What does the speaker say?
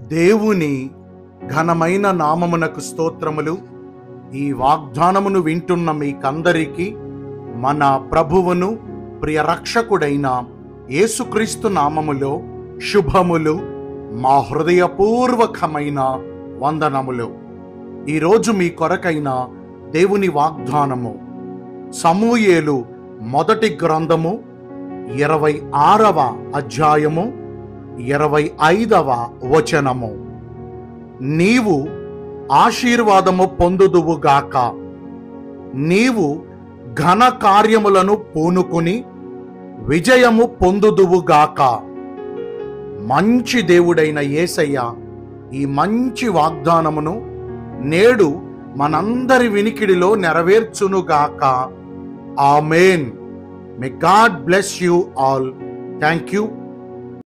దేవుని ఘనమైన నామమునకు స్తోత్రములు ఈ వాగ్దానమును వింటున్న మీకందరికీ మన ప్రభువును ప్రియ రక్షకుడైన యేసుక్రీస్తు నామములో శుభములు మా హృదయపూర్వకమైన వందనములు ఈరోజు మీ కొరకైన దేవుని వాగ్దానము సమూయేలు మొదటి గ్రంథము ఇరవై ఆరవ అధ్యాయము ఇరవై ఐదవ వచనము నీవు ఆశీర్వాదము పొందుదువుగాక నీవు ఘన కార్యములను పూనుకుని విజయము పొందుదువుగాక మంచి దేవుడైన యేసయ్య ఈ మంచి వాగ్దానమును నేడు మనందరి వినికిడిలో నెరవేర్చునుగాక amen may God bless you all thank you